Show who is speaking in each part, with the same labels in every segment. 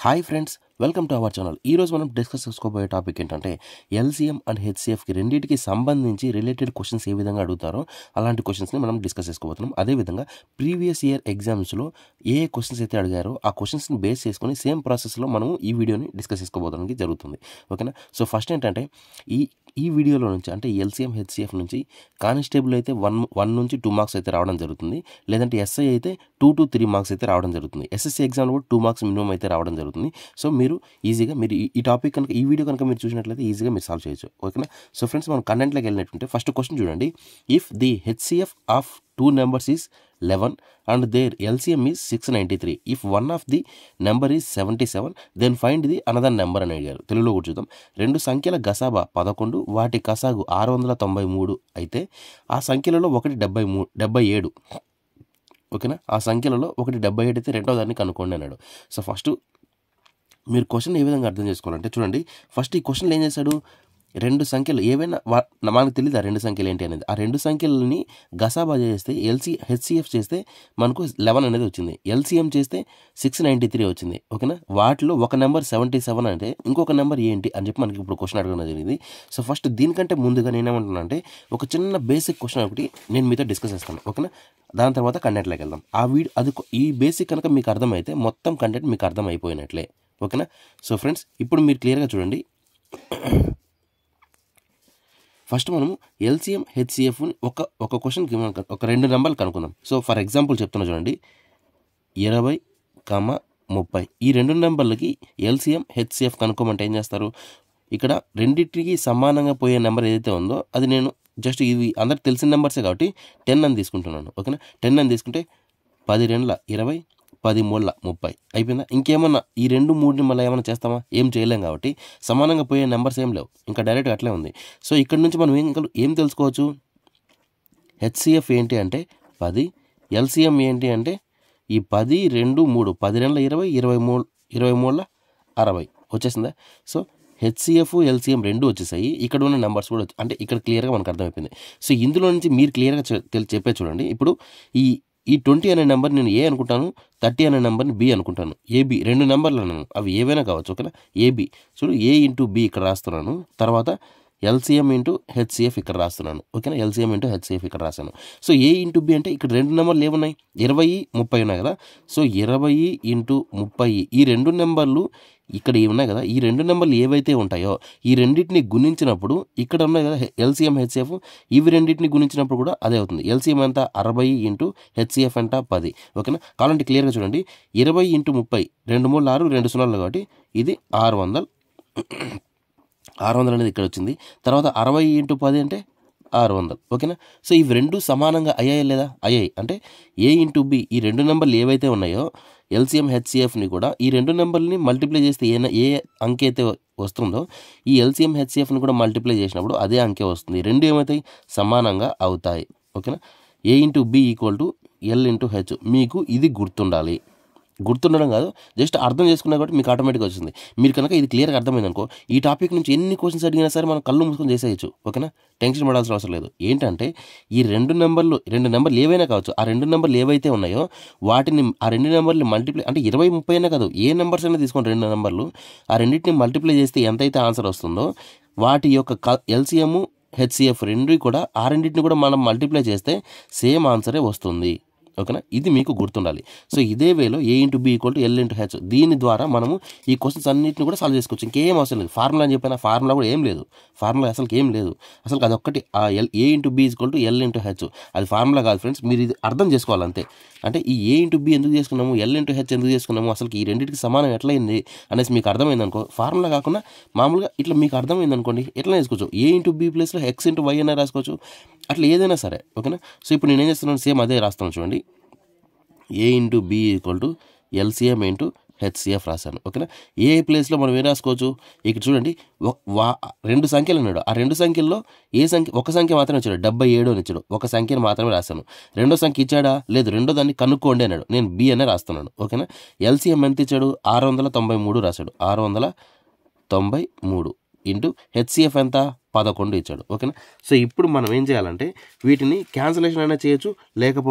Speaker 1: hi friends welcome to our channel ఈ రోజు మనం డిస్కస్ చేసుకోబోయే టాపిక్ ఏంటంటే ఎల్సీఎం అండ్ హెచ్సిఎఫ్కి రెండింటికి సంబంధించి రిలేటెడ్ క్వశ్చన్స్ ఏ విధంగా అడుగుతారో అలాంటి క్వశ్చన్స్ని మనం డిస్కస్ చేసుకోబోతున్నాం అదేవిధంగా ప్రీవియస్ ఇయర్ ఎగ్జామ్స్లో ఏ క్వశ్చన్స్ అయితే అడిగారో ఆ క్వశ్చన్స్ని బేస్ చేసుకొని సేమ్ ప్రాసెస్లో మనము ఈ వీడియోని డిస్కస్ చేసుకోబోతానికి జరుగుతుంది ఓకేనా సో ఫస్ట్ ఏంటంటే ఈ ఈ వీడియోలో నుంచి అంటే ఎల్సీఎం హెచ్సిఎఫ్ నుంచి కానిస్టేబుల్ అయితే వన్ వన్ నుంచి టూ మార్క్స్ అయితే రావడం జరుగుతుంది లేదంటే ఎస్ఐ అయితే టూ టు త్రీ మార్క్స్ అయితే రావడం జరుగుతుంది ఎస్ఎస్సీ ఎగ్జామ్లో కూడా టూ మార్క్స్ మినిమం అయితే రావడం జరుగుతుంది సో మీరు ఈజీగా మీరు ఈ- ఈ టాపిక్ కనుక ఈ వీడియో కనుక మీరు చూసినట్లయితే ఈజీగా మీరు సాల్వ్ చేయొచ్చు ఓకేనా సో ఫ్రెండ్స్ మనం కంటెంట్లోకి వెళ్ళినట్టుంటే ఫస్ట్ క్వశ్చన్ చూడండి if the HCF of two numbers is eleven and their LCM is six ninety three if one of the number is seventy seven then find the another number అని అడిగారు తెలుగులో కూడా చూద్దాం రెండు సంఖ్యల గసాబా పదకొండు వాటి కసాగు ఆరు వందల తొంభై మూడు అయితే ఆ సంఖ్యలలో ఒకటి డెబ్బై మూ డెబ్బై ఏడు ఓకేనా ఆ సంఖ్యలలో ఒకటి డెబ్బై ఏడు అయితే రెండో దాన్ని కనుక్కోండి అన్నాడు సో ఫస్ట్ మీరు క్వశ్చన్ ఏ విధంగా అర్థం చేసుకోవాలంటే చూడండి ఫస్ట్ ఈ క్వశ్చన్లో ఏం చేశాడు రెండు సంఖ్యలు ఏవైనా వా- మనకు తెలియదు ఆ రెండు సంఖ్యలు ఏంటి అనేది ఆ రెండు సంఖ్యలని గసాబా చేస్తే ఎల్సీ హెచ్సిఎఫ్ చేస్తే మనకు లెవెన్ అనేది వచ్చింది ఎల్సిఎం చేస్తే సిక్స్ నైంటీ త్రీ వచ్చింది ఓకేనా వాటిలో ఒక నెంబర్ సెవెంటీ సెవెన్ అంటే ఇంకొక నెంబర్ ఏంటి అని చెప్పి మనకి ఇప్పుడు క్వశ్చన్ అడగడం జరిగింది సో ఫస్ట్ దీనికంటే ముందుగా నేనేమంటున్నా అంటే ఒక చిన్న బేసిక్ క్వశ్చన్ ఒకటి నేను మీతో డిస్కస్ చేస్తాను ఓకేనా దాని తర్వాత కంటెంట్లోకి వెళ్దాం ఆ వీడియో అది కొ- ఈ బేసిక్ కనుక మీకు అర్థమైతే మొత్తం కంటెంట్ మీకు అర్థం అయిపోయినట్లే ఓకేనా సో ఫ్రెండ్స్ ఇప్పుడు మీరు క్లియర్గా చూడండి ఫస్ట్ మనము ఎల్సిఎం హెచ్సిఎఫ్ని ఒక ఒక క్వశ్చన్కి మనం క- ఒక రెండు నెంబర్లు కనుక్కుందాం సో ఫర్ ఎగ్జాంపుల్ చెప్తున్నా చూడండి ఇరవై కమ ముప్పై ఈ రెండు నెంబర్లకి ఎల్సిఎం హెచ్సిఎఫ్ కనుక్కోమంటే ఏం చేస్తారు ఇక్కడ రెండింటికి సమానంగా పోయే నెంబర్ ఏదైతే ఉందో అది నేను జస్ట్ ఇవి అందరికి తెలిసిన నెంబర్సే కాబట్టి టెన్ అని తీసుకుంటున్నాను ఓకేనా టెన్ అని తీసుకుంటే పది రెండుల ఇరవై పది మూడుల ముప్పై అయిపోయిందా ఇంకేమన్నా ఈ రెండు మూడుని మళ్ళీ ఏమైనా చేస్తామా ఏం చేయలేం కాబట్టి సమానంగా పోయే నెంబర్స్ ఏం లేవు ఇంకా డైరెక్ట్గా అట్లే ఉంది సో ఇక్కడ నుంచి మనం ఏం కలు- ఏం తెలుసుకోవచ్చు హెచ్సిఎఫ్ ఏంటి అంటే పది ఎల్సిఎం ఏంటి అంటే ఈ పది రెండు మూడు పది రెండుల ఇరవై ఇరవై మూడు ఇరవై మూడుల అరవై వచ్చేసిందా సో హెచ్సిఎఫ్ ఎల్సిఎం రెండు వచ్చేసాయి ఇక్కడ ఉన్న నెంబర్స్ కూడా వచ్చి- అంటే ఇక్కడ క్లియర్గా మనకు అర్థమైపోయింది సో ఇందులో నుంచి మీరు క్లియర్గా చె- తెల్- చెప్పే చూడండి ఇప్పుడు ఈ ఈ ట్వంటీ అనే నెంబర్ నేను ఏ అనుకుంటాను థర్టీ అనే నెంబర్ని బి అనుకుంటాను ఏబి రెండు నెంబర్లు అన్నాను అవి ఏవైనా కావచ్చు ఓకేనా ఏబి చూడు ఏ ఇంటూ బి ఇక్కడ రాస్తున్నాను తర్వాత ఎల్సిఎం ఇంటూ హెచ్సిఎఫ్ ఇక్కడ రాస్తున్నాను ఓకేనా ఎల్సిఎం ఇంటూ హెచ్సిఎఫ్ ఇక్కడ రాశాను సో ఏ ఇంటూ బి అంటే ఇక్కడ రెండు నెంబర్లు ఏమున్నాయి ఇరవై ముప్పై ఉన్నాయి కదా సో ఇరవై ఇంటూ ముప్పై ఈ రెండు నెంబర్లు ఇక్కడ ఇవి ఉన్నాయి కదా ఈ రెండు నెంబర్లు ఏవైతే ఉంటాయో ఈ రెండింటిని గుణించినప్పుడు ఇక్కడ ఉన్నాయి కదా ఎల్సిఎం హెచ్సిఎఫ్ ఇవి రెండింటిని గుణించినప్పుడు కూడా అదే అవుతుంది ఎల్సిఎం ఎంత అరవై ఇంటూ హెచ్సిఎఫ్ అంట పది ఓకేనా కావాలంటే క్లియర్గా చూడండి ఇరవై ఇంటూ ముప్పై రెండు మూడు ఆరు రెండు సున్నాలు కాబట్టి ఇది ఆరు వందలు ఆరు వందలు అనేది ఇక్కడ వచ్చింది తర్వాత అరవై ఇంటూ పది అంటే ఆరు వందలు ఓకేనా సో ఇవి రెండు సమానంగా అయ్యాయి లేదా అయ్యాయి అంటే ఏ ఇంటూ బి ఈ రెండు నెంబర్లు ఏవైతే ఉన్నాయో ఎల్సిఎం హెచ్సిఎఫ్ని కూడా ఈ రెండు నెంబర్ని మల్టిప్లై చేస్తే ఏ న- ఏ అంకె అయితే వస్తుందో ఈ ఎల్సిఎం హెచ్సిఎఫ్ని కూడా మల్టిప్లై చేసినప్పుడు అదే అంకె వస్తుంది రెండు ఏమవుతాయి సమానంగా అవుతాయి ఓకేనా A into B equal to L into H మీకు ఇది గుర్తుండాలి గుర్తుండడం కాదు జస్ట్ అర్థం చేసుకున్నా కాబట్టి మీకు ఆటోమేటిక్గా వచ్చింది మీరు కనుక ఇది క్లియర్గా అర్థమైంది అనుకో ఈ టాపిక్ నుంచి ఎన్ని క్వశ్చన్స్ అడిగినా సరే మనం కళ్ళు మూసుకొని చేసేయచ్చు ఓకేనా టెన్షన్ పడాల్సిన అవసరం లేదు ఏంటంటే ఈ రెండు నెంబర్లు రెండు నెంబర్లు ఏవైనా కావచ్చు ఆ రెండు నెంబర్లు ఏవైతే ఉన్నాయో వాటిని ఆ రెండు నెంబర్లు మల్టిప్లై అంటే ఇరవై ముప్పై అయినా కాదు ఏ నెంబర్స్ అయినా తీసుకోండి రెండు నెంబర్లు ఆ రెండింటిని మల్టిప్లై చేస్తే ఎంతైతే ఆన్సర్ వస్తుందో వాటి యొక్క ఎల్సిఎం హెచ్సిఎఫ్ రెండు కూడా ఆ రెండింటిని కూడా మనం మల్టిప్లై చేస్తే సేమ్ ఆన్సరే వస్తుంది ఓకేనా ఇది మీకు గుర్తుండాలి సో ఇదే వేలో A into B equal to L into H దీని ద్వారా మనము ఈ క్వశ్చన్స్ అన్నింటిని కూడా సాల్వ్ చేసుకోవచ్చు ఇంకేం అవసరం లేదు ఫార్ములా అని చెప్పిన ఫార్ములా కూడా ఏం లేదు ఫార్ములా అసలు ఏం లేదు అసలు అదొక్కటి ఆ L A into B equal to L into H అది ఫార్ములా కాదు ఫ్రెండ్స్ మీరు ఇది అర్థం చేసుకోవాలి అంతే అంటే ఈ ఏ ఇంటూ బి ఎందుకు చేసుకున్నాము ఎల్ ఇంటూ హెచ్ ఎందుకు చేసుకున్నాము అసలు ఈ రెండింటికి సమానం ఎట్లయింది అనేసి మీకు అర్థమైంది అనుకో ఫార్ములా కాకుండా మామూలుగా ఇట్లా మీకు అర్థమైంది అనుకోండి ఎట్లా వేసుకోవచ్చు ఏ ఇంటూ బి ప్లేస్లో ఎక్స్ ఇంటూ వై అయినా రాసుకోవచ్చు అట్లా ఏదైనా సరే ఓకేనా సో ఇప్పుడు నేను ఏం చేస్తున్నాను సేమ్ అదే రాస్తాను చూడండి A into B equal to LCM into HCF రాశాను ఓకేనా ఏ ప్లేస్లో మనం ఏం రాసుకోవచ్చు ఇక్కడ చూడండి ఒ- వా రెండు సంఖ్యలు ఉన్నాడు ఆ రెండు సంఖ్యల్లో ఏ సంఖ్య ఒక సంఖ్య మాత్రమే ఇచ్చాడు డెబ్బై ఏడు అని ఇచ్చాడు ఒక సంఖ్యను మాత్రమే రాశాను రెండో సంఖ్య ఇచ్చాడా లేదు రెండో దాన్ని కనుక్కోండి అన్నాడు నేను బి అనే రాస్తున్నాను ఓకేనా ఎల్సిఎం ఎంత ఇచ్చాడు ఆరు వందల తొంభై మూడు రాశాడు ఆరు వందల తొంభై మూడు ఇంటూ హెచ్సిఎఫ్ ఎంత పదకొండు ఇచ్చాడు ఓకేనా సో ఇప్పుడు మనం ఏం చేయాలంటే వీటిని క్యాన్సలేషన్ అయినా చేయొచ్చు లేకపోతే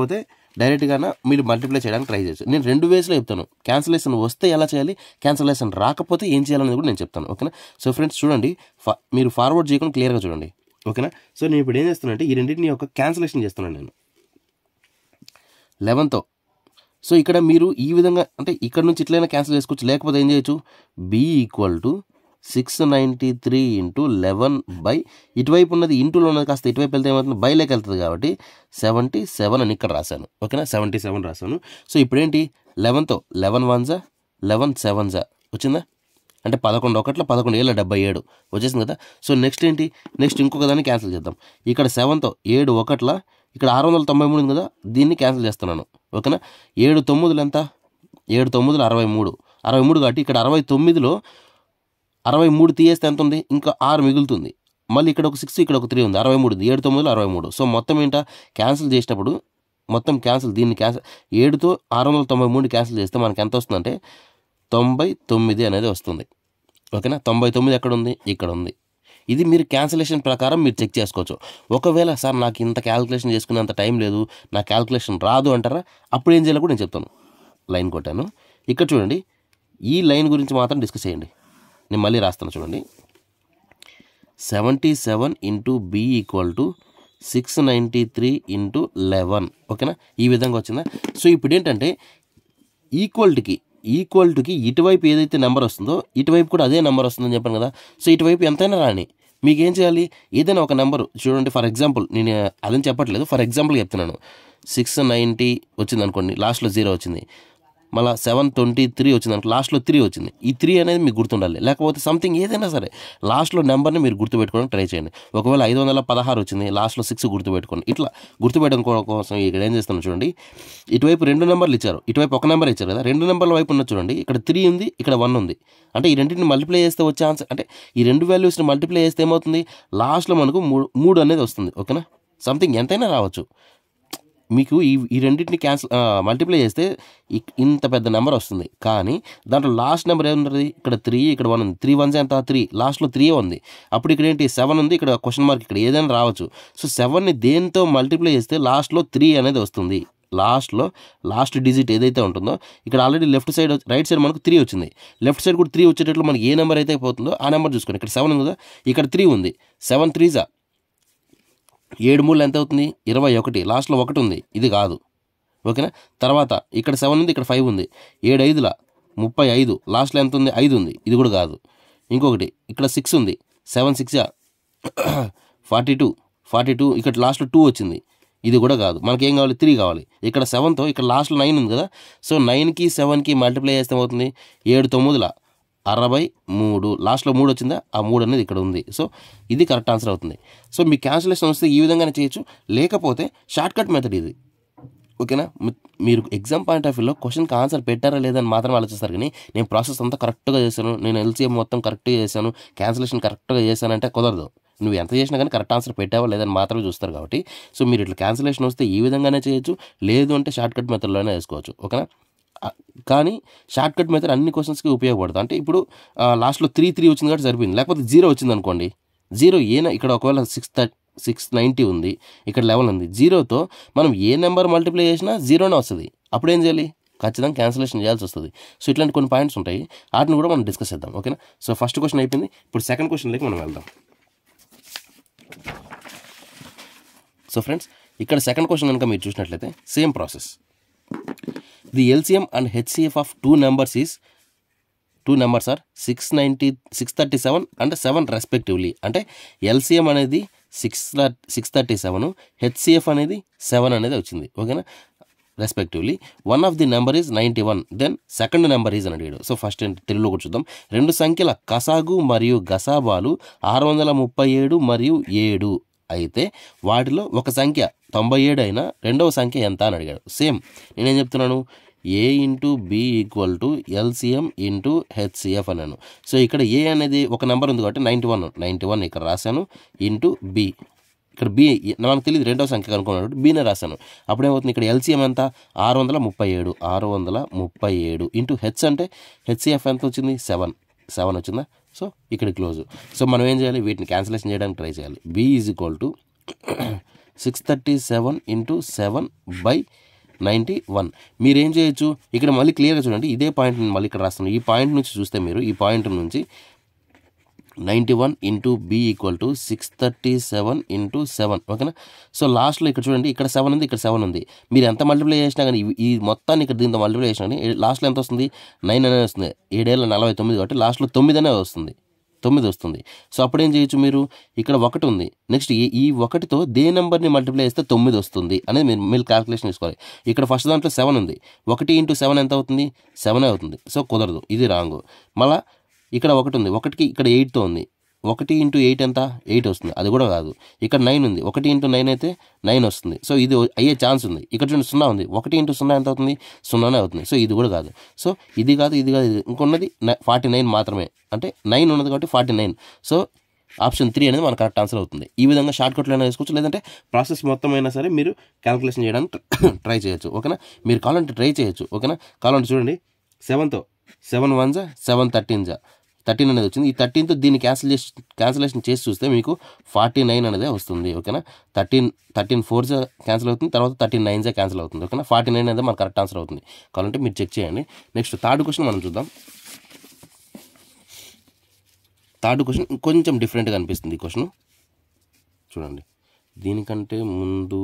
Speaker 1: డైరెక్ట్గా మీరు మల్టిప్లై చేయడానికి ట్రై చేయొచ్చు నేను రెండు వేస్లో చెప్తాను క్యాన్సలేషన్ వస్తే ఎలా చేయాలి క్యాన్సలేషన్ రాకపోతే ఏం చేయాలనేది కూడా నేను చెప్తాను ఓకేనా సో ఫ్రెండ్స్ చూడండి ఫా మీరు ఫార్వర్డ్ చేయకుండా క్లియర్గా చూడండి ఓకేనా సో నేను ఇప్పుడు ఏం చేస్తున్నాను అంటే ఈ రెండింటిని ఒక క్యాన్సలేషన్ చేస్తున్నాను నేను లెవెన్తో సో ఇక్కడ మీరు ఈ విధంగా అంటే ఇక్కడ నుంచి ఇట్లయినా క్యాన్సిల్ చేసుకోవచ్చు లేకపోతే ఏం చేయొచ్చు B equal to six ninety three into eleven by ఇటువైపు ఉన్నది ఇంటూలో ఉన్నది కాస్త ఇటువైపు వెళ్తే ఏమవుతుంది బైలోకి వెళ్తుంది కాబట్టి సెవెంటీ సెవెన్ అని ఇక్కడ రాశాను ఓకేనా సెవెంటీ సెవెన్ రాశాను సో ఇప్పుడేంటి లెవెన్తో లెవెన్ వన్ జా లెవెన్ సెవెన్ జా వచ్చిందా అంటే పదకొండు ఒకట్ల పదకొండు ఏళ్ళ డెబ్బై ఏడు వచ్చేసింది కదా సో నెక్స్ట్ ఏంటి నెక్స్ట్ ఇంకొక దాన్ని క్యాన్సిల్ చేద్దాం ఇక్కడ సెవెన్తో ఏడు ఒకట్ల ఇక్కడ ఆరు వందల తొంభై మూడు ఉంది కదా దీన్ని క్యాన్సిల్ చేస్తున్నాను ఓకేనా ఏడు తొమ్మిదిలు ఎంత ఏడు తొమ్మిదిలు అరవై మూడు అరవై మూడు కాబట్టి ఇక్కడ అరవై తొమ్మిదిలో అరవై మూడు తీయేస్తే ఎంత ఉంది ఇంకా ఆరు మిగులుతుంది మళ్ళీ ఇక్కడ ఒక సిక్స్ ఇక్కడ ఒక త్రీ ఉంది అరవై మూడు ఉంది ఏడు తొమ్మిదిలో అరవై మూడు సో మొత్తం ఏంటా క్యాన్సిల్ చేసినప్పుడు మొత్తం క్యాన్సిల్ దీన్ని క్యాన్సిల్ ఏడుతో ఆరు వందల తొంభై మూడు క్యాన్సిల్ చేస్తే మనకి ఎంత వస్తుందంటే తొంభై తొమ్మిది అనేది వస్తుంది ఓకేనా తొంభై తొమ్మిది ఎక్కడ ఉంది ఇక్కడ ఉంది ఇది మీరు క్యాన్సిలేషన్ ప్రకారం మీరు చెక్ చేసుకోవచ్చు ఒకవేళ సార్ నాకు ఇంత క్యాల్కులేషన్ చేసుకునేంత టైం లేదు నా క్యాల్కులేషన్ రాదు అంటారా అప్పుడు ఏం చేయాలో కూడా నేను చెప్తాను లైన్ కొట్టాను ఇక్కడ చూడండి ఈ లైన్ గురించి మాత్రం డిస్కస్ చేయండి నేను మళ్ళీ రాస్తాను చూడండి seventy seven into B equal to six ninety three into eleven ఓకేనా ఈ విధంగా వచ్చిందా సో ఇప్పుడు ఏంటంటే ఈక్వల్టీకి ఈక్వల్టీకి ఇటువైపు ఏదైతే నెంబర్ వస్తుందో ఇటువైపు కూడా అదే నెంబర్ వస్తుందని చెప్పాను కదా సో ఇటువైపు ఎంతైనా రాని మీకు ఏం చేయాలి ఏదైనా ఒక నెంబర్ చూడండి ఫర్ ఎగ్జాంపుల్ నేను అదని చెప్పట్లేదు ఫర్ ఎగ్జాంపుల్ చెప్తున్నాను సిక్స్ నైంటీ వచ్చింది అనుకోండి లాస్ట్లో జీరో వచ్చింది మళ్ళీ సెవెన్ ట్వంటీ త్రీ వచ్చింది అనుకో లాస్ట్లో త్రీ వచ్చింది ఈ త్రీ అనేది మీకు గుర్తుండాలి లేకపోతే సంథింగ్ ఏదైనా సరే లాస్ట్లో నెంబర్ని మీరు గుర్తుపెట్టుకోవడానికి ట్రై చేయండి ఒకవేళ ఐదు వందల పదహారు వచ్చింది లాస్ట్లో సిక్స్ గుర్తుపెట్టుకోండి ఇట్లా గుర్తుపెట్టడం కోసం ఇక్కడ ఏం చేస్తాను చూడండి ఇటువైపు రెండు నెంబర్లు ఇచ్చారు ఇటువైపు ఒక నెంబర్ ఇచ్చారు కదా రెండు నెంబర్ల వైపు ఉన్న చూడండి ఇక్కడ త్రీ ఉంది ఇక్కడ వన్ ఉంది అంటే ఈ రెండింటిని మల్టిప్లై చేస్తే వచ్చే ఆన్సర్ అంటే ఈ రెండు వాల్యూస్ని మల్టిప్లై చేస్తే ఏమవుతుంది లాస్ట్లో మనకు మూడు మూడు అనేది వస్తుంది ఓకేనా సంథింగ్ ఎంతైనా రావచ్చు మీకు ఈ ఈ రెండింటిని క్యాన్సిల్ మల్టిప్లై చేస్తే ఇక్- ఇంత పెద్ద నెంబర్ వస్తుంది కానీ దాంట్లో లాస్ట్ నెంబర్ ఏముంటుంది ఇక్కడ త్రీ ఇక్కడ వన్ ఉంది త్రీ వన్స్ ఎంత త్రీ లాస్ట్లో త్రీ ఉంది అప్పుడు ఇక్కడ ఏంటి సెవెన్ ఉంది ఇక్కడ క్వశ్చన్ మార్క్ ఇక్కడ ఏదైనా రావచ్చు సో సెవెన్ని దేంతో మల్టిప్లై చేస్తే లాస్ట్లో త్రీ అనేది వస్తుంది లాస్ట్లో లాస్ట్ డిజిట్ ఏదైతే ఉంటుందో ఇక్కడ already left side right side మనకు త్రీ వచ్చింది లెఫ్ట్ సైడ్ కూడా త్రీ వచ్చేటట్లు మనకి ఏ నెంబర్ అయితే పోతుందో ఆ నెంబర్ చూసుకోండి ఇక్కడ సెవెన్ ఉంది కదా ఇక్కడ త్రీ ఉంది సెవెన్ త్రీజా ఏడు మూడు ఎంత అవుతుంది ఇరవై ఒకటి లాస్ట్లో ఒకటి ఉంది ఇది కాదు ఓకేనా తర్వాత ఇక్కడ సెవెన్ ఉంది ఇక్కడ ఫైవ్ ఉంది ఏడు ఐదుల ముప్పై ఐదు లాస్ట్లో ఎంత ఉంది ఐదు ఉంది ఇది కూడా కాదు ఇంకొకటి ఇక్కడ సిక్స్ ఉంది seven six forty two forty two ఇక్కడ లాస్ట్లో టూ వచ్చింది ఇది కూడా కాదు మనకి ఏం కావాలి త్రీ కావాలి ఇక్కడ సెవెన్తో ఇక్కడ లాస్ట్లో నైన్ ఉంది కదా సో నైన్కి సెవెన్కి మల్టిప్లై చేస్తే ఏమవుతుంది ఏడు తొమ్మిదిల అరవై మూడు లాస్ట్లో మూడు వచ్చిందా ఆ మూడు అనేది ఇక్కడ ఉంది సో ఇది కరెక్ట్ ఆన్సర్ అవుతుంది సో మీ క్యాన్సిలేషన్ వస్తే ఈ విధంగానే చేయొచ్చు లేకపోతే షార్ట్ కట్ మెథడ్ ఇది ఓకేనా మీ- మీరు ఎగ్జామ్ పాయింట్ ఆఫ్ వ్యూలో క్వశ్చన్కి ఆన్సర్ పెట్టారా లేదని మాత్రం ఆలోచిస్తారు కానీ నేను ప్రాసెస్ అంతా కరెక్ట్గా చేశాను నేను ఎల్సీఎం మొత్తం కరెక్ట్గా చేశాను క్యాన్సిలేషన్ కరెక్ట్గా చేశానంటే కుదరదు నువ్వు ఎంత చేసినా కానీ కరెక్ట్ ఆన్సర్ పెట్టావా లేదని మాత్రమే చూస్తారు కాబట్టి సో మీరు ఇట్లా క్యాన్సిలేషన్ వస్తే ఈ విధంగానే చేయొచ్చు లేదు అంటే షార్ట్ కట్ మెథడ్లోనే వేసుకోవచ్చు ఓకేనా ఆ, కానీ షార్ట్ కట్ మెథడ్ అన్ని క్వశ్చన్స్కి ఉపయోగపడుతుంది అంటే ఇప్పుడు ఆ, లాస్ట్లో త్రీ త్రీ వచ్చింది కాబట్టి సరిపోయింది లేకపోతే జీరో వచ్చింది అనుకోండి జీరో ఏనా ఇక్కడ ఒకవేళ సిక్స్ థర్టీ సిక్స్ నైంటీ ఉంది ఇక్కడ లెవెన్ ఉంది జీరోతో మనం ఏ నెంబర్ మల్టిప్లై చేసినా జీరోనే వస్తుంది అప్పుడు ఏం చేయాలి ఖచ్చితంగా క్యాన్సిలేషన్ చేయాల్సి వస్తుంది సో ఇట్లాంటి కొన్ని పాయింట్స్ ఉంటాయి వాటిని కూడా మనం డిస్కస్ చేద్దాం ఓకేనా సో ఫస్ట్ క్వశ్చన్ అయిపోయింది ఇప్పుడు సెకండ్ క్వశ్చన్లోకి మనం వెళ్దాం సో ఫ్రెండ్స్ ఇక్కడ సెకండ్ క్వశ్చన్ కనుక మీరు చూసినట్లయితే same process the LCM and HCF of two numbers is two numbers are six ninety six thirty seven and seven respectively అంటే ఎల్సిఎం అనేది six six thirty seven HCF అనేది seven అనేది వచ్చింది ఓకేనా respectively one of the number is ninety one then second number is అని అడిగాడు so first ఏంటి తెలుగులో కూడా చూద్దాం రెండు సంఖ్యల కసాగు మరియు గసాబాలు ఆరు వందల ముప్పై ఏడు మరియు ఏడు అయితే వాటిలో ఒక సంఖ్య తొంభై ఏడు అయినా రెండవ సంఖ్య ఎంత అని అడిగాడు సేమ్ నేనేం చెప్తున్నాను A into B equal to LCM into HCF అన్నాను సో ఇక్కడ ఏ అనేది ఒక నెంబర్ ఉంది కాబట్టి నైంటీ వన్ నైంటీ వన్ ఇక్కడ రాశాను ఇంటూ బి ఇక్కడ బి నాకు తెలియదు రెండవ సంఖ్య కనుక్కున్నాడు బీనే రాశాను అప్పుడేమవుతుంది ఇక్కడ ఎల్సిఎం ఎంత ఆరు వందల ముప్పై ఏడు ఆరు వందల ముప్పై ఏడు ఇంటూ హెచ్ అంటే హెచ్సిఎఫ్ ఎంత వచ్చింది సెవెన్ సెవెన్ వచ్చిందా సో ఇక్కడ క్లోజ్ సో మనం ఏం చేయాలి వీటిని క్యాన్సిలేషన్ చేయడానికి ట్రై చేయాలి B is equal to six thirty seven into seven by ninety one మీరు ఏం చేయొచ్చు ఇక్కడ మళ్ళీ క్లియర్గా చూడండి ఇదే పాయింట్ మళ్ళీ ఇక్కడ రాస్తున్నాను ఈ పాయింట్ నుంచి చూస్తే మీరు ఈ పాయింట్ నుంచి ninety one into B equal to six thirty seven into seven ఓకేనా సో లాస్ట్లో ఇక్కడ చూడండి ఇక్కడ సెవెన్ ఉంది ఇక్కడ సెవెన్ ఉంది మీరు ఎంత మల్టిప్లై చేసినా కానీ ఈ- ఈ మొత్తాన్ని ఇక్కడ దీంతో మల్టిప్లై చేసినా కానీ లాస్ట్లో ఎంత వస్తుంది నైన్ అనేది వస్తుంది ఏడేళ్ళ నలభై తొమ్మిది కాబట్టి లాస్ట్లో తొమ్మిది అనేది వస్తుంది తొమ్మిది వస్తుంది సో అప్పుడు ఏం చేయొచ్చు మీరు ఇక్కడ ఒకటి ఉంది నెక్స్ట్ ఈ ఈ ఒకటితో దే నెంబర్ని మల్టిప్లై చేస్తే తొమ్మిది వస్తుంది అనేది మీరు మీరు క్యాల్కులేషన్ తీసుకోవాలి ఇక్కడ ఫస్ట్ దాంట్లో సెవెన్ ఉంది ఒకటి ఇంటూ సెవెన్ ఎంత అవుతుంది సెవెన్ అవుతుంది సో కుదరదు ఇది రాంగ్ మళ్ళా ఇక్కడ ఒకటి ఉంది ఒకటికి ఇక్కడ ఎయిట్తో ఉంది ఒకటి ఇంటూ ఎయిట్ ఎంత ఎయిట్ వస్తుంది అది కూడా కాదు ఇక్కడ నైన్ ఉంది ఒకటి ఇంటూ నైన్ అయితే నైన్ వస్తుంది సో ఇది అయ్యే ఛాన్స్ ఉంది ఇక్కడ చూడండి సున్నా ఉంది ఒకటి ఇంటూ సున్నా ఎంత అవుతుంది సున్నానే అవుతుంది సో ఇది కూడా కాదు సో ఇది కాదు ఇది కాదు ఇది ఇంకొన్నది ఫార్టీ నైన్ మాత్రమే అంటే నైన్ ఉన్నది కాబట్టి forty nine so option three అనేది మన కరెక్ట్ ఆన్సర్ అవుతుంది ఈ విధంగా షార్ట్ కట్లో అయినా వేసుకోవచ్చు లేదంటే ప్రాసెస్ మొత్తం అయినా సరే మీరు క్యాలిక్యులేషన్ చేయడానికి ట్రై చేయొచ్చు ఓకేనా మీరు కావాలంటే ట్రై చేయొచ్చు ఓకేనా కావాలంటే చూడండి సెవెన్తో సెవెన్ వన్ జా సెవెన్ థర్టీన్ జా థర్టీన్ అనేది వచ్చింది ఈ థర్టీన్తో దీన్ని క్యాన్సిల్ చేసి క్యాన్సిలేషన్ చేసి చూస్తే మీకు ఫార్టీ నైన్ అనేది వస్తుంది ఓకేనా థర్టీన్ థర్టీన్ ఫోర్ జా క్యాన్సిల్ అవుతుంది తర్వాత థర్టీన్ నైన్ జా క్యాన్సిల్ అవుతుంది ఓకేనా ఫార్టీ నైన్ అనేది మన కరెక్ట్ ఆన్సర్ అవుతుంది కావాలంటే మీరు చెక్ చేయండి నెక్స్ట్ థర్డ్ క్వశ్చన్ మనం చూద్దాం థర్డ్ క్వశ్చన్ కొంచెం డిఫరెంట్గా అనిపిస్తుంది ఈ క్వశ్చన్ చూడండి దీనికంటే ముందు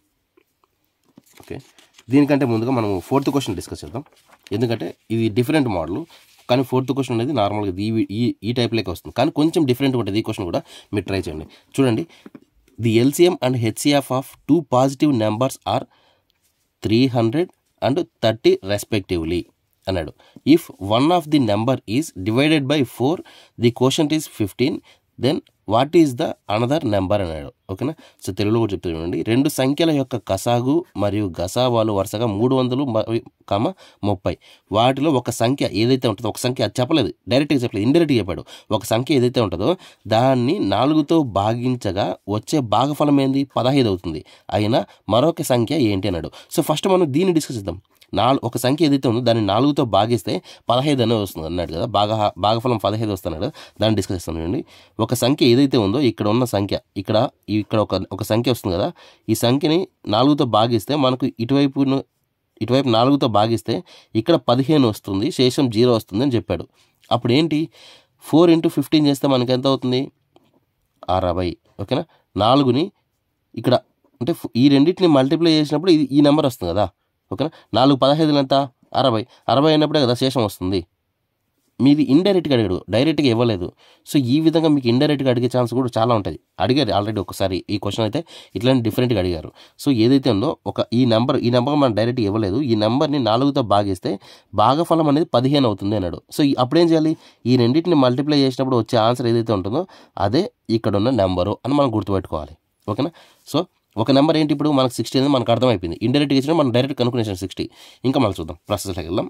Speaker 1: ఓకే దీనికంటే ముందుగా మనం ఫోర్త్ క్వశ్చన్ డిస్కస్ చేద్దాం ఎందుకంటే ఇది డిఫరెంట్ మోడల్ కానీ ఫోర్త్ క్వశ్చన్ అనేది నార్మల్గా ఈ ఈ ఈ టైప్లోకి వస్తుంది కానీ కొంచెం డిఫరెంట్ ఉంటుంది ఈ క్వశ్చన్ కూడా మీరు ట్రై చేయండి చూడండి the LCM and HCF of two positive numbers are three hundred and thirty respectively అన్నాడు if one of the number is divided by four the question is fifteen then what is the another number అన్నాడు ఓకేనా so తెలుగులో కూడా చెప్తూ చూడండి రెండు సంఖ్యల యొక్క కసాగు మరియు గసావాలు వరుసగా మూడు వందలు మరియు కమ ముప్పై వాటిలో ఒక సంఖ్య ఏదైతే ఉంటుందో ఒక సంఖ్య అది చెప్పలేదు డైరెక్ట్గా చెప్పలేదు ఇండైరెక్ట్గా చెప్పాడు ఒక సంఖ్య ఏదైతే ఉంటుందో దాన్ని నాలుగుతో భాగించగా వచ్చే భాగఫలం ఏంది పదహైదు అవుతుంది అయినా మరొక సంఖ్య ఏంటి అన్నాడు సో ఫస్ట్ మనం దీన్ని డిస్కస్ చేద్దాం నాలుగు ఒక సంఖ్య ఏదైతే ఉందో దాన్ని నాలుగుతో భాగిస్తే పదహైదు అనేది వస్తుంది అన్నాడు కదా భాగ భాగఫలం పదహైదు వస్తున్నాడు కదా దాన్ని డిస్కస్ చేస్తాను చూడండి ఒక సంఖ్య ఏదైతే ఉందో ఇక్కడ ఉన్న సంఖ్య ఇక్కడ ఇక్కడ ఒక ఒక సంఖ్య వస్తుంది కదా ఈ సంఖ్యని నాలుగుతో భాగిస్తే మనకు ఇటువైపు ఇటువైపు నాలుగుతో భాగిస్తే ఇక్కడ పదిహేను వస్తుంది శేషం జీరో వస్తుంది అని చెప్పాడు అప్పుడు ఏంటి ఫోర్ ఇంటూ ఫిఫ్టీన్ చేస్తే మనకి ఎంత అవుతుంది అరవై ఓకేనా నాలుగుని ఇక్కడ అంటే ఫ్- ఈ రెండింటిని మల్టిప్లై చేసినప్పుడు ఇది ఈ నెంబర్ వస్తుంది కదా ఓకేనా నాలుగు పదహైదులు ఎంత అరవై అరవై అయినప్పుడే కదా శేషం వస్తుంది మీది ఇండైరెక్ట్గా అడిగాడు డైరెక్ట్గా ఇవ్వలేదు సో ఈ విధంగా మీకు ఇండైరెక్ట్గా అడిగే ఛాన్స్ కూడా చాలా ఉంటుంది అడిగారు ఆల్రెడీ ఒకసారి ఈ క్వశ్చన్ అయితే ఇట్లాంటి డిఫరెంట్గా అడిగారు సో ఏదైతే ఉందో ఒక ఈ నెంబర్ ఈ నెంబర్ మనం డైరెక్ట్గా ఇవ్వలేదు ఈ నెంబర్ని నాలుగుతో భాగిస్తే భాగఫలం అనేది పదిహేను అవుతుంది అన్నాడు సో ఈ- అప్పుడేం చేయాలి ఈ రెండింటిని మల్టిప్లై చేసినప్పుడు వచ్చే ఆన్సర్ ఏదైతే ఉంటుందో అదే ఇక్కడ ఉన్న నెంబరు అని మనం గుర్తుపెట్టుకోవాలి ఓకేనా సో ఒక నెంబర్ ఏంటి ఇప్పుడు మనకు సిక్స్టీ అనేది మనకు అర్థమైపోయింది ఇండైరెక్ట్గా ఇచ్చిన మనం డైరెక్ట్ కనుక్కునేసాం సిక్స్టీ ఇంకా మళ్ళీ చూద్దాం ప్రాసెస్లోకి వెళ్దాం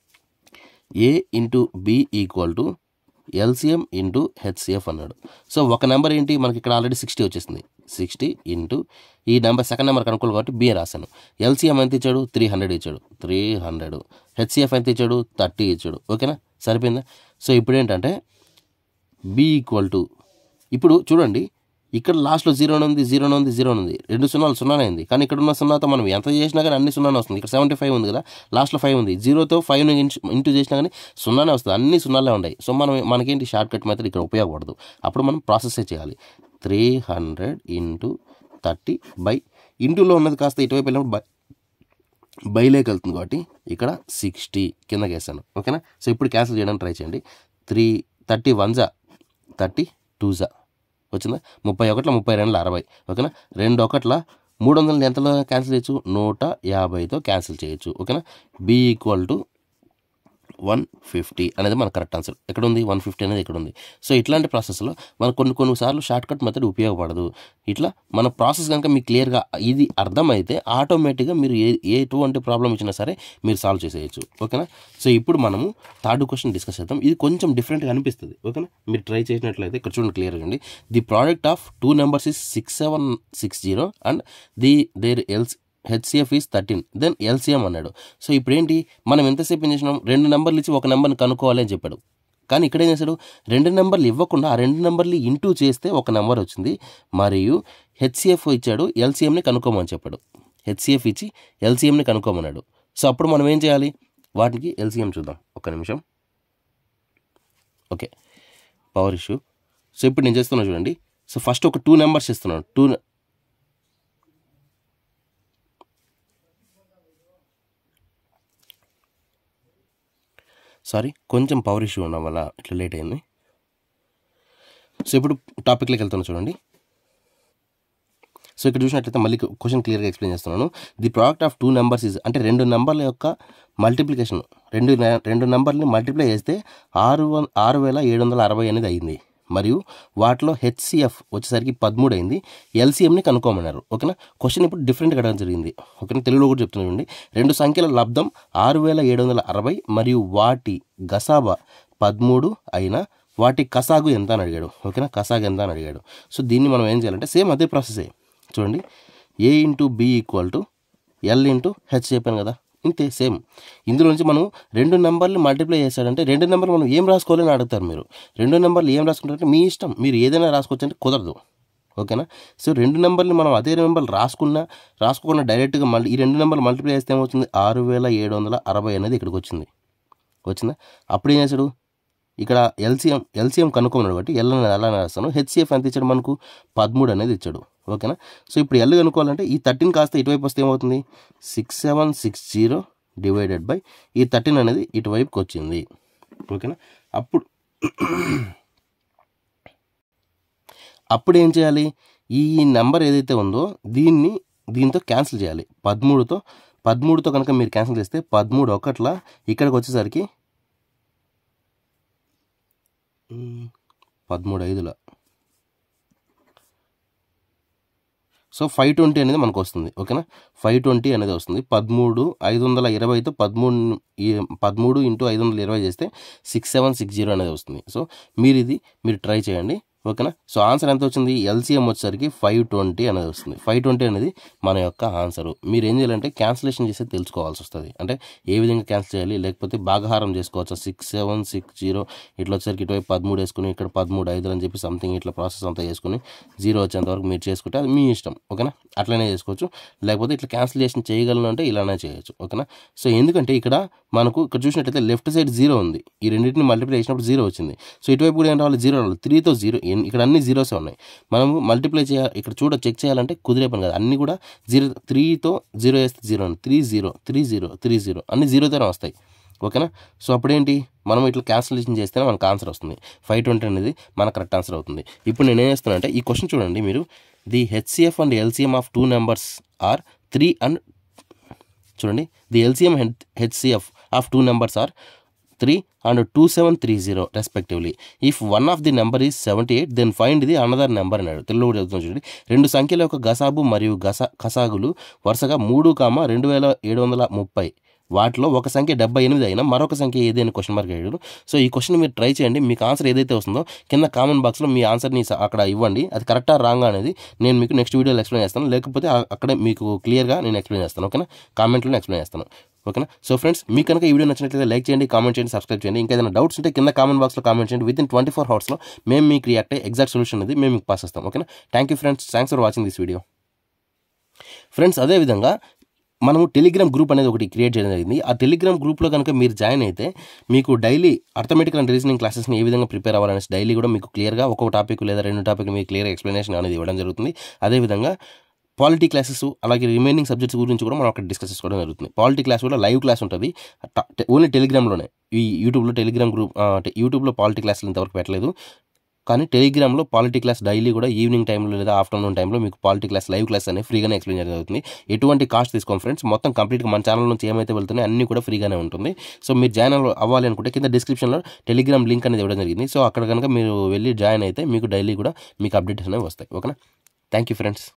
Speaker 1: A into B equal to LCM into HCF అన్నాడు సో ఒక నెంబర్ ఏంటి మనకి ఇక్కడ ఆల్రెడీ సిక్స్టీ వచ్చేసింది సిక్స్టీ ఇంటూ ఈ నెంబర్ సెకండ్ నెంబర్ కనుక్కోవాలి కాబట్టి బిఏ రాశాను ఎల్సిఎం ఎంత ఇచ్చాడు త్రీ హండ్రెడ్ ఇచ్చాడు త్రీ హండ్రెడ్ హెచ్సిఎఫ్ ఎంత ఇచ్చాడు థర్టీ ఇచ్చాడు ఓకేనా సరిపోయిందా సో ఇప్పుడు ఏంటంటే బి ఈక్వల్ టు ఇప్పుడు చూడండి ఇక్కడ లాస్ట్లో జీరో ఉంది జీరో ఉంది జీరో ఉంది రెండు సున్నాలు సున్నానే ఉంది కానీ ఇక్కడ ఉన్న సున్నాతో మనం ఎంత చేసినా కానీ అన్ని సున్నానే వస్తుంది ఇక్కడ సెవెంటీ ఫైవ్ ఉంది కదా లాస్ట్లో ఫైవ్ ఉంది జీరోతో ఫైవ్ ఇంటూ చేసినా కానీ సున్నానే వస్తుంది అన్ని సున్నాలే ఉన్నాయి సో మనం మనకేంటి షార్ట్ కట్ మెథడ్ ఇక్కడ ఉపయోగపడదు అప్పుడు మనం ప్రాసెస్ చేయాలి three hundred into thirty by ఇంటూలో ఉన్నది కాస్త ఇటువైపు వెళ్ళినప్పుడు బై బైలేకి వెళ్తుంది కాబట్టి ఇక్కడ సిక్స్టీ కిందకి వేసాను ఓకేనా సో ఇప్పుడు క్యాన్సిల్ చేయడానికి ట్రై చేయండి త్రీ థర్టీ వన్ జా థర్టీ టూ జా వచ్చిందా ముప్పై ఒకట్ల ముప్పై రెండుల అరవై ఓకేనా రెండు ఒకట్ల మూడు వందల ఎంతలో క్యాన్సిల్ చేయొచ్చు నూట యాభైతో క్యాన్సిల్ చేయొచ్చు ఓకేనా B equal to one fifty అనేది మన కరెక్ట్ ఆన్సర్ ఎక్కడ ఉంది వన్ ఫిఫ్టీ అనేది ఇక్కడ ఉంది సో ఇట్లాంటి ప్రాసెస్లో మనకు కొన్ని కొన్నిసార్లు షార్ట్ కట్ మెథడ్ ఉపయోగపడదు ఇట్లా మన ప్రాసెస్ కనుక మీకు క్లియర్గా ఇది అర్థమైతే ఆటోమేటిక్గా మీరు ఏ ఎటువంటి ప్రాబ్లం ఇచ్చినా సరే మీరు సాల్వ్ చేసేయచ్చు ఓకేనా సో ఇప్పుడు మనము థర్డ్ క్వశ్చన్ డిస్కస్ చేద్దాం ఇది కొంచెం డిఫరెంట్గా అనిపిస్తుంది ఓకేనా మీరు ట్రై చేసినట్లయితే ఇక్కడ చూడండి క్లియర్గా అండి the product of two numbers is six seven six zero and the their else HCF is thirteen then LCM అన్నాడు సో ఇప్పుడు ఏంటి మనం ఎంతసేపు ఏం చేసినాం రెండు నెంబర్లు ఇచ్చి ఒక నెంబర్ని కనుక్కోవాలి అని చెప్పాడు కానీ ఇక్కడ ఏం చేశాడు రెండు నెంబర్లు ఇవ్వకుండా ఆ రెండు నెంబర్లు ఇంటూ చేస్తే ఒక నెంబర్ వచ్చింది మరియు హెచ్సిఎఫ్ ఇచ్చాడు ఎల్సిఎంని కనుక్కోమని చెప్పాడు హెచ్సిఎఫ్ ఇచ్చి ఎల్సిఎంని కనుక్కోమన్నాడు సో అప్పుడు మనం ఏం చేయాలి వాటికి ఎల్సిఎం చూద్దాం ఒక్క నిమిషం ఓకే పవర్ ఇష్యూ సో ఇప్పుడు నేను చేస్తున్నా చూడండి సో ఫస్ట్ ఒక టూ నెంబర్స్ ఇస్తున్నాను టూ సారీ కొంచెం పవర్ ఇష్యూ ఉండడం వల్ల ఇట్లా లేట్ అయింది సో ఇప్పుడు టాపిక్లోకి వెళ్తాను చూడండి సో ఇక్కడ చూసినట్లయితే మళ్ళీ క్వశ్చన్ క్లియర్గా ఎక్స్ప్లెయిన్ చేస్తున్నాను the product of two numbers is అంటే రెండు నెంబర్ల యొక్క మల్టిప్లికేషన్ రెండు నె- రెండు నెంబర్ని మల్టిప్లై చేస్తే ఆరు వం ఆరు వేల ఏడు వందల అరవై అనేది అయింది మరియు వాటిలో హెచ్సిఎఫ్ వచ్చేసరికి పదమూడు అయింది ఎల్సిఎంని కనుక్కోమన్నారు ఓకేనా క్వశ్చన్ ఇప్పుడు డిఫరెంట్గా అడగడం జరిగింది ఓకేనా తెలుగులో కూడా చెప్తున్నానండి రెండు సంఖ్యల లబ్ధం ఆరు వేల ఏడు వందల అరవై మరియు వాటి గసాబా పదమూడు అయినా వాటి కసాగు ఎంత అని అడిగాడు ఓకేనా కసాగు ఎంత అని అడిగాడు సో దీన్ని మనం ఏం చేయాలంటే సేమ్ అదే ప్రాసెసే చూడండి A into B equal to L into H చెప్పాను కదా ఇంతే సేమ్ ఇందులో నుంచి మనం రెండు నెంబర్లు మల్టిప్లై చేశాడంటే రెండు నెంబర్లు మనం ఏం రాసుకోవాలని అడుగుతారు మీరు రెండు నెంబర్లు ఏం రాసుకుంటారంటే మీ ఇష్టం మీరు ఏదైనా రాసుకోవచ్చు అంటే కుదరదు ఓకేనా సో రెండు నెంబర్లు మనం అదే నెంబర్లు రాసుకున్నా రాసుకోకుండా డైరెక్ట్గా మళ్ళీ ఈ రెండు నెంబర్లు మల్టిప్లై చేస్తే ఏమవుతుంది ఆరు వేల ఏడు వందల అరవై అనేది ఇక్కడికి వచ్చింది వచ్చిందా అప్పుడు ఏం చేశాడు ఇక్కడ ఎల్సిఎం ఎల్సిఎం కనుక్కున్నాడు కాబట్టి ఎల్ అనేది ఎలా రాస్తాను హెచ్సిఎఫ్ ఎంత ఇచ్చాడు మనకు పదమూడు అనేది ఇచ్చాడు ఓకేనా సో ఇప్పుడు ఎల్ కనుక్కోవాలంటే ఈ థర్టీన్ కాస్త ఇటువైపు వస్తే ఏమవుతుంది six seven six zero divided by ఈ థర్టీన్ అనేది ఇటువైపుకి వచ్చింది ఓకేనా అప్పుడు అప్పుడు ఏం చేయాలి ఈ నెంబర్ ఏదైతే ఉందో దీన్ని దీంతో క్యాన్సిల్ చేయాలి పదమూడుతో పదమూడుతో కనుక మీరు క్యాన్సిల్ చేస్తే పదమూడు ఒకట్ల ఇక్కడికి వచ్చేసరికి మ్, పదమూడు ఐదుల సో ఫైవ్ ట్వంటీ అనేది మనకు వస్తుంది ఓకేనా ఫైవ్ ట్వంటీ అనేది వస్తుంది పదమూడు ఐదు వందల ఇరవైతో పదమూడు ఈ- పదమూడు ఇంటూ ఐదు వందల ఇరవై చేస్తే సిక్స్ సెవెన్ సిక్స్ జీరో అనేది వస్తుంది సో మీరు ఇది మీరు ట్రై చేయండి ఓకేనా సో ఆన్సర్ ఎంత వచ్చింది ఎల్సిఎం వచ్చేసరికి ఫైవ్ ట్వంటీ అనేది వస్తుంది ఫైవ్ ట్వంటీ అనేది మన యొక్క ఆన్సర్ మీరు ఏం చేయాలంటే క్యాన్సిలేషన్ చేస్తే తెలుసుకోవాల్సి వస్తుంది అంటే ఏ విధంగా క్యాన్సిల్ చేయాలి లేకపోతే భాగహారం చేసుకోవచ్చు సిక్స్ సెవెన్ సిక్స్ జీరో ఇట్లా వచ్చేసరికి ఇటువైపు పదమూడు వేసుకుని ఇక్కడ పదమూడు ఐదు అని చెప్పి సంథింగ్ ఇట్లా ప్రాసెస్ అంతా చేసుకుని జీరో వచ్చేంత వరకు మీరు చేసుకుంటే అది మీ ఇష్టం ఓకేనా అట్లనే చేసుకోవచ్చు లేకపోతే ఇట్లా క్యాన్సిలేషన్ చేయగలను అంటే ఇలానే చేయొచ్చు ఓకేనా సో ఎందుకంటే ఇక్కడ మనకు ఇక్కడ చూసినట్లయితే లెఫ్ట్ సైడ్ జీరో ఉంది ఈ రెండింటిని మల్టిప్లై చేసినప్పుడు జీరో వచ్చింది సో ఇటువైపు కూడా ఏం రావాలి జీరో రావాలి త్రీతో జీరో ఇక్కడ అన్ని జీరోసే ఉన్నాయి మనము మల్టిప్లై చేయాలి ఇక్కడ చూడ చెక్ చేయాలంటే కుదిరే పని కాదు అన్ని కూడా జీరో త్రీతో జీరో వేస్తే జీరో అని three zero three zero three zero అన్ని జీరోతోనే వస్తాయి ఓకేనా సో అప్పుడేంటి మనం ఇట్లా క్యాన్సిలేషన్ చేస్తేనే మనకు ఆన్సర్ వస్తుంది ఫైవ్ ట్వంటీ అనేది మన కరెక్ట్ ఆన్సర్ అవుతుంది ఇప్పుడు నేను ఏం చేస్తున్నా అంటే ఈ క్వశ్చన్ చూడండి మీరు the HCF and LCM of two numbers are three and చూడండి the LCM HCF of two numbers are three and two seven three zero respectively if one of the number is seventy eight then find the another number అన్నాడు తెలుగు కూడా చదువుతున్నాం చూడండి రెండు సంఖ్యల యొక్క గసాబు మరియు గస కసాగులు వరుసగా మూడు కామ రెండు వేల ఏడు వందల ముప్పై వాటిలో ఒక సంఖ్య డెబ్బై ఎనిమిది అయినా మరొక సంఖ్య ఏది అని క్వశ్చన్ మార్క్ అయ్యాడు సో ఈ క్వశ్చన్ మీరు ట్రై చేయండి మీకు ఆన్సర్ ఏదైతే వస్తుందో కింద కామెంట్ బాక్స్లో మీ ఆన్సర్ని స- అక్కడ ఇవ్వండి అది కరెక్టా రాంగా అనేది నేను మీకు నెక్స్ట్ వీడియోలో ఎక్స్ప్లెయిన్ చేస్తాను లేకపోతే ఆ- అక్కడే మీకు క్లియర్గా నేను ఎక్స్ప్లెయిన్ చేస్తాను ఓకేనా కామెంట్లో ఎక్స్ప్లెయిన్ చేస్తాను ఓకేనా సో ఫ్రెండ్స్ మీకు కనుక ఈ వీడియో నచ్చినట్లయితే లైక్ చేయండి కామెంట్ చేయండి సబ్స్క్రైబ్ చేయండి ఇంకా ఏదైనా డౌట్స్ ఉంటే కింద కామెంట్ బాక్స్లో కామెంట్ చేయండి విత్ ఇన్ ట్వంటీ ఫోర్ అవర్స్లో మేము మీకు రియాక్ట్ అయ్యి ఎగ్జాక్ట్ సొల్యూషన్ అనేది మేము మీకు పాస్ చేస్తాం ఓకేనా thank you friends thanks for watching this video friends అదేవిధంగా మనము టెలిగ్రామ్ గ్రూప్ అనేది ఒకటి క్రియేట్ చేయడం జరిగింది ఆ టెలిగ్రామ్ గ్రూప్లో కనుక మీరు జాయిన్ అయితే మీకు డైలీ అర్థమెటిక్ అండ్ రీజనింగ్ క్లాసెస్ని ఏ విధంగా ప్రిపేర్ అవ్వాలనేసి డైలీ కూడా మీకు క్లియర్గా ఒక్కొక్క టాపిక్ లేదా రెండు టాపిక్ మీకు క్లియర్ ఎక్స్ప్లెనేషన్ అనేది ఇవ్వడం జరుగుతుంది అదేవిధంగా పాలిటీ క్లాసెస్ అలాగే రిమైనింగ్ సబ్జెక్ట్స్ గురించి కూడా మనం అక్కడ డిస్కస్ చేసుకోవడం జరుగుతుంది పాలిటీ క్లాస్ కూడా లైవ్ క్లాస్ ఉంటుంది ఓన్లీ టెలిగ్రామ్లోనే ఈ యూట్యూబ్లో టెలిగ్రామ్ గ్రూప్ ఆ, అంటే యూట్యూబ్లో పాలిటీ క్లాసులు ఇంతవరకు పెట్టలేదు కానీ టెలిగ్రామ్లో పాలిటీ క్లాస్ డైలీ కూడా ఈవినింగ్ టైంలో లేదా ఆఫ్టర్నూన్ టైంలో మీకు పాలిటీ క్లాస్ లైవ్ క్లాస్ అనేది ఫ్రీగానే ఎక్స్ప్లెయిన్ చేయడం జరుగుతుంది ఎటువంటి కాస్ట్ తీసుకోండి ఫ్రెండ్స్ మొత్తం కంప్లీట్గా మన ఛానల్ నుంచి ఏమైతే వెళ్తున్నాయో అన్నీ కూడా ఫ్రీగానే ఉంటుంది సో మీరు జాయిన్ అవ్వాలి అనుకుంటే కింద డిస్క్రిప్షన్లో టెలిగ్రామ్ లింక్ అనేది ఇవ్వడం జరిగింది సో అక్కడ కనుక మీరు వెళ్ళి జాయిన్ అయితే మీకు డైలీ కూడా మీకు అప్డేట్స్ అనేవి వస్తాయి ఓకేనా థ్యాంక్ యూ ఫ్రెండ్స్